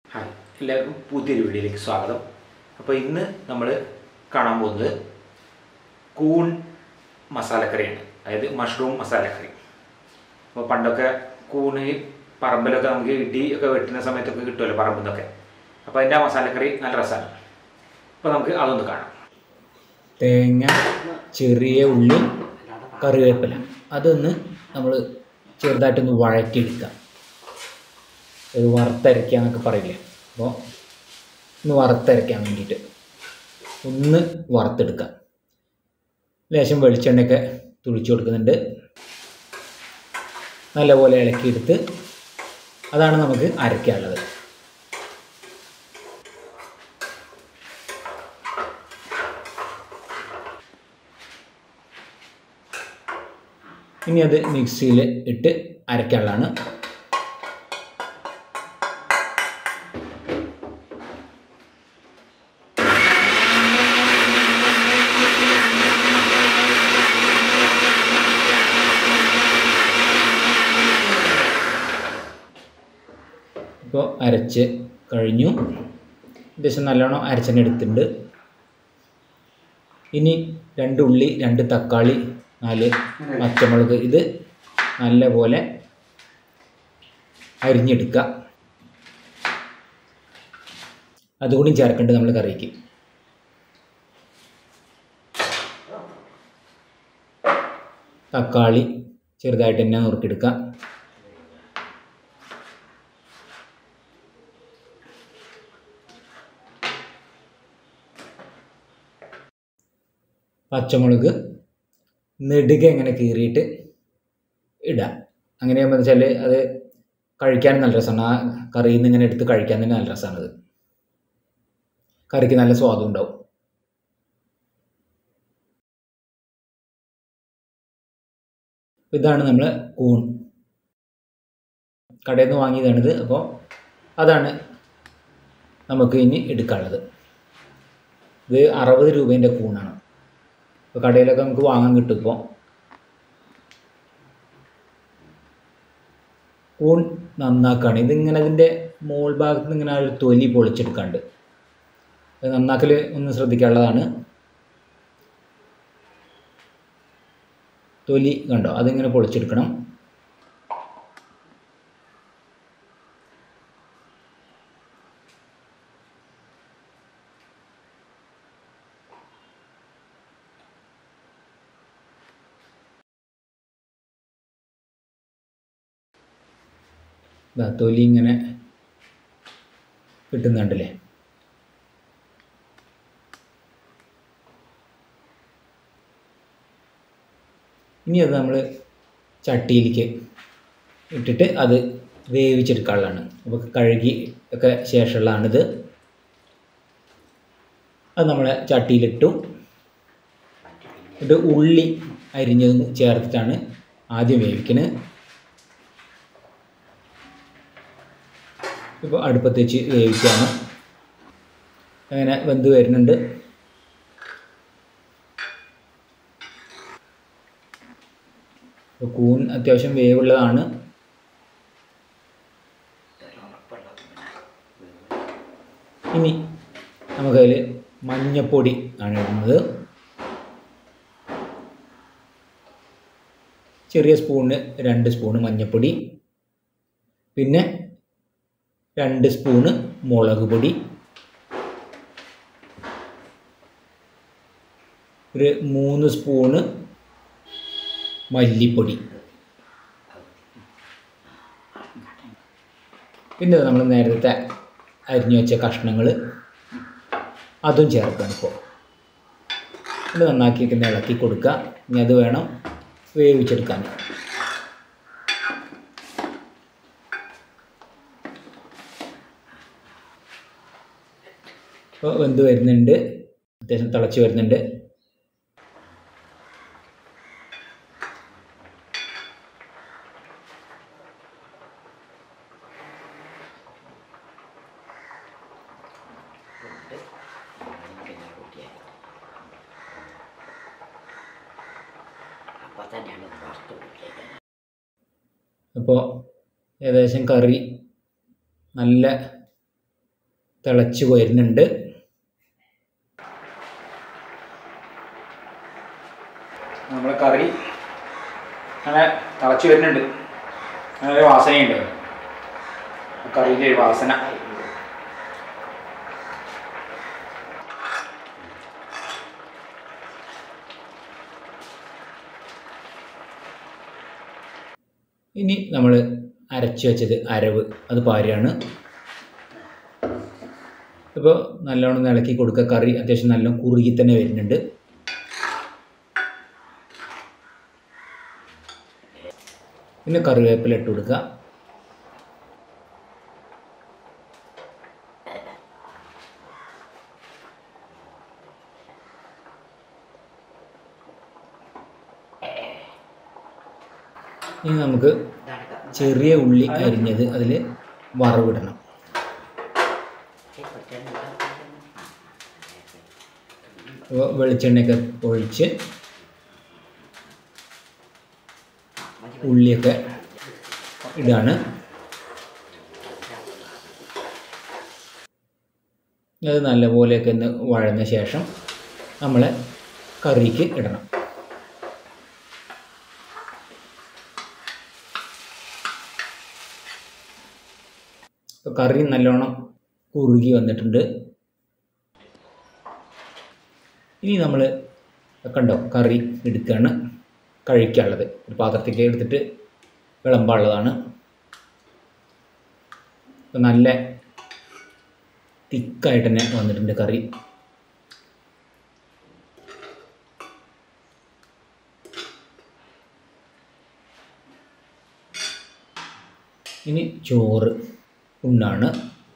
hi എല്ലാവർക്കും പുതിയൊരു വീഡിയോയിലേക്ക് സ്വാഗതം അപ്പോൾ ഇന്ന് നമ്മൾ കാണാൻ പോകുന്നത് കൂൺ മസാലക്കറിയാണ് അതായത് മഷ്റൂം മസാലക്കറി അപ്പോൾ പണ്ടൊക്കെ കൂണ് ഈ പറമ്പിലൊക്കെ നമുക്ക് ഇടി ഒക്കെ വെട്ടുന്ന സമയത്തൊക്കെ കിട്ടുമല്ലോ പറമ്പിൽ നിന്നൊക്കെ അപ്പോൾ അതിൻ്റെ ആ മസാലക്കറി നല്ല രസമാണ് അപ്പോൾ നമുക്ക് അതൊന്ന് കാണാം തേങ്ങ ചെറിയ ഉള്ളി കറിവേപ്പില അതൊന്ന് നമ്മൾ ചെറുതായിട്ടൊന്ന് വഴറ്റിയെടുക്കാം ഒരു വറുത്തരയ്ക്കുക എന്നൊക്കെ പറയില്ലേ അപ്പോൾ ഒന്ന് വറുത്തരയ്ക്കാൻ വേണ്ടിയിട്ട് ഒന്ന് വറുത്തെടുക്കാം ലേശം വെളിച്ചെണ്ണയൊക്കെ തുളിച്ചു കൊടുക്കുന്നുണ്ട് നല്ലപോലെ ഇളക്കിയെടുത്ത് അതാണ് നമുക്ക് അരയ്ക്കാനുള്ളത് ഇനി അത് മിക്സിയിൽ ഇട്ട് അരയ്ക്കാനുള്ളതാണ് ഇപ്പോൾ അരച്ച് കഴിഞ്ഞു ഏകദേശം നല്ലോണം അരച്ചെണ്ണ എടുത്തിട്ടുണ്ട് ഇനി രണ്ട് ഉള്ളി രണ്ട് തക്കാളി നാല് പച്ചമുളക് ഇത് നല്ലപോലെ അരിഞ്ഞെടുക്കുക അതുകൂടി ചേർക്കേണ്ടത് നമ്മൾ കറിക്ക് തക്കാളി ചെറുതായിട്ട് തന്നെ നുറുക്കിയെടുക്കുക പച്ചമുളക് നെടുക ഇങ്ങനെ കീറിയിട്ട് ഇടാം അങ്ങനെയാകുമ്പോൾ വെച്ചാൽ അത് കഴിക്കാൻ നല്ല രസമാണ് ആ കറിയിൽ നിന്ന് ഇങ്ങനെ എടുത്ത് കഴിക്കാൻ തന്നെ നല്ല രസമാണത് കറിക്ക് നല്ല സ്വാദം ഉണ്ടാവും ഇതാണ് നമ്മൾ കൂൺ കടയിൽ നിന്ന് വാങ്ങിയതാണിത് അപ്പോൾ അതാണ് നമുക്ക് ഇനി എടുക്കാനുള്ളത് ഇത് അറുപത് രൂപേൻ്റെ കൂണാണ് ഇപ്പോൾ കടയിലൊക്കെ നമുക്ക് വാങ്ങാൻ കിട്ടും ഇപ്പോൾ കൂൺ നന്നാക്കുകയാണ് ഇതിങ്ങനെ ഇതിൻ്റെ മോൾ ഭാഗത്ത് നിന്ന് ഇങ്ങനെ ആ ഒരു തൊലി പൊളിച്ചെടുക്കാണ്ട് അത് നന്നാക്കൽ ഒന്ന് ശ്രദ്ധിക്കാനുള്ളതാണ് തൊലി കണ്ടോ അതിങ്ങനെ പൊളിച്ചെടുക്കണം ഇതാ തൊലി ഇങ്ങനെ കിട്ടുന്നുണ്ടല്ലേ ഇനി അത് നമ്മൾ ചട്ടിയിലേക്ക് ഇട്ടിട്ട് അത് വേവിച്ചെടുക്കാനുള്ളതാണ് അപ്പോൾ കഴുകി ഒക്കെ ശേഷമുള്ളതാണിത് അത് നമ്മൾ ചട്ടിയിലിട്ടു ഇത് ഉള്ളി അരിഞ്ഞത് ചേർത്തിട്ടാണ് ആദ്യം വേവിക്കുന്നത് ഇപ്പോൾ അടുപ്പത്ത് വെച്ച് വേവിക്കുകയാണ് അങ്ങനെ വെന്ത് വരുന്നുണ്ട് കൂൺ അത്യാവശ്യം വേവുള്ളതാണ് ഇനി നമുക്കതിൽ മഞ്ഞപ്പൊടി ആണ് ഇടുന്നത് ചെറിയ സ്പൂണിന് രണ്ട് സ്പൂണ് മഞ്ഞപ്പൊടി പിന്നെ രണ്ട് സ്പൂണ് മുളക് പൊടി ഒരു മൂന്ന് സ്പൂണ് മല്ലിപ്പൊടി പിന്നെ നമ്മൾ നേരത്തെ അരിഞ്ഞു വെച്ച കഷ്ണങ്ങൾ അതും ചേർക്കണം ഇപ്പോൾ ഇത് നന്നാക്കി ഇളക്കി കൊടുക്കുക ഇനി അത് വേണം വേവിച്ചെടുക്കാൻ ഇപ്പോൾ വെന്ത് വരുന്നുണ്ട് അത്യാവശ്യം തിളച്ച് വരുന്നുണ്ട് അപ്പോൾ തന്നെയാണ് വറുത്ത് കൊടുക്കുന്നത് അപ്പോൾ ഏകദേശം കറി നല്ല തിളച്ച് വരുന്നുണ്ട് നമ്മുടെ കറി അങ്ങനെ തിളച്ച് വരുന്നുണ്ട് അങ്ങനെ ഒരു വാസനയുണ്ട് ആ കറിയിലെ ഒരു വാസന ഇനി നമ്മൾ അരച്ച് വെച്ചത് അരവ് അത് പാരുകയാണ് ഇപ്പോൾ നല്ലോണം ഒന്ന് ഇളക്കി കൊടുക്കുക കറി അത്യാവശ്യം നല്ല കുറുകി തന്നെ വരുന്നുണ്ട് പിന്നെ കറിവേപ്പില ഇട്ട് കൊടുക്കുക ഇനി നമുക്ക് ചെറിയ ഉള്ളി അരിഞ്ഞത് അതിൽ വറവിടണം അപ്പോൾ വെളിച്ചെണ്ണയൊക്കെ ഒഴിച്ച് ഉള്ളിയൊക്കെ ഇടാണ് അത് നല്ലപോലെയൊക്കെ ഒന്ന് വഴന്ന ശേഷം നമ്മൾ കറിക്ക് ഇടണം ഇപ്പോൾ കറി നല്ലോണം കുറുകി വന്നിട്ടുണ്ട് ഇനി നമ്മൾ കണ്ടോ കറി എടുക്കുകയാണ് കഴിക്കാനുള്ളത് ഒരു പാത്രത്തേക്ക് എടുത്തിട്ട് വിളമ്പാനുള്ളതാണ് ഇപ്പം നല്ല തിക്കായിട്ട് തന്നെ വന്നിട്ടുണ്ട് കറി ഇനി ചോറ് ഉണ്ണാണ്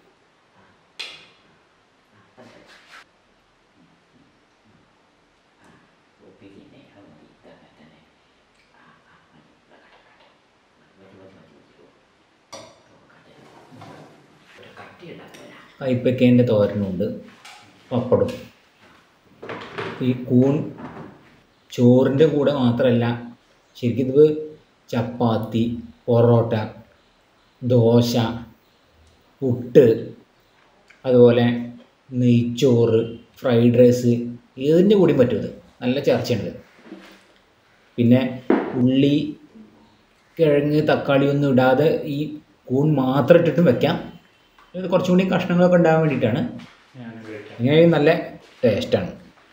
കൈപ്പക്കേൻ്റെ തോരനുണ്ട് പപ്പടും ഈ കൂൺ ചോറിൻ്റെ കൂടെ മാത്രമല്ല ശരിക്കും ഇത് ചപ്പാത്തി പൊറോട്ട ദോശ പുട്ട് അതുപോലെ നെയ്ച്ചോറ് ഫ്രൈഡ് റൈസ് ഏതിൻ്റെ കൂടിയും പറ്റും ഇത് നല്ല ചർച്ചയുണ്ട് പിന്നെ ഉള്ളി കിഴങ്ങ് തക്കാളി ഒന്നും ഇടാതെ ഈ കൂൺ മാത്രം ഇട്ടിട്ടും വെക്കാം ഇത് കുറച്ചും കൂടി കഷ്ണങ്ങളൊക്കെ ഉണ്ടാകാൻ വേണ്ടിയിട്ടാണ് ഇങ്ങനെ നല്ല ടേസ്റ്റാണ്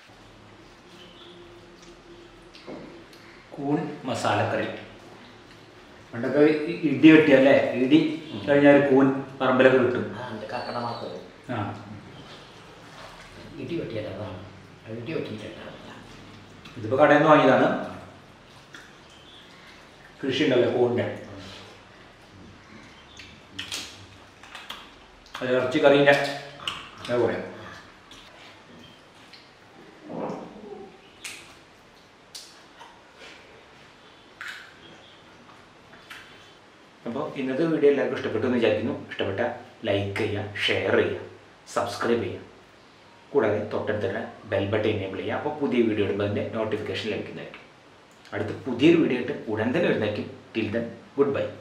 കൂൺ മസാലക്കറി പണ്ടൊക്കെ ഈ ഇടി വെട്ടിയല്ലേ ഇടി കഴിഞ്ഞാൽ കൂൺ പറമ്പിലൊക്കെ കിട്ടും കക്കട മാത്രം ആ ഇടി വെട്ടിയല്ല ഇടി വെട്ടിയിട്ടുണ്ടാവില്ല ഇതിപ്പോൾ കടയിൽ നിന്ന് വാങ്ങിയതാണ് കൃഷി ഉണ്ടല്ലോ കൂണിൻ്റെ അത് ഇറച്ചി കറീൻ്റെ അതേപോലെ അപ്പോൾ ഇന്നത്തെ വീഡിയോ എല്ലാവർക്കും ഇഷ്ടപ്പെട്ടു എന്ന് വിചാരിക്കുന്നു ഇഷ്ടപ്പെട്ട ലൈക്ക് ചെയ്യുക ഷെയർ ചെയ്യുക സബ്സ്ക്രൈബ് ചെയ്യുക കൂടാതെ തൊട്ടടുത്തുള്ള ബെൽ ബട്ടൺ എനേബിൾ ചെയ്യുക അപ്പോൾ പുതിയ വീഡിയോ ഇടുമ്പോൾ അതിൻ്റെ നോട്ടിഫിക്കേഷൻ ലഭിക്കുന്നതായിരിക്കും അടുത്ത പുതിയൊരു വീഡിയോ ആയിട്ട് ഉടൻ തന്നെ വരുന്നതായിരിക്കും ടിൽ ദൻ ഗുഡ് ബൈ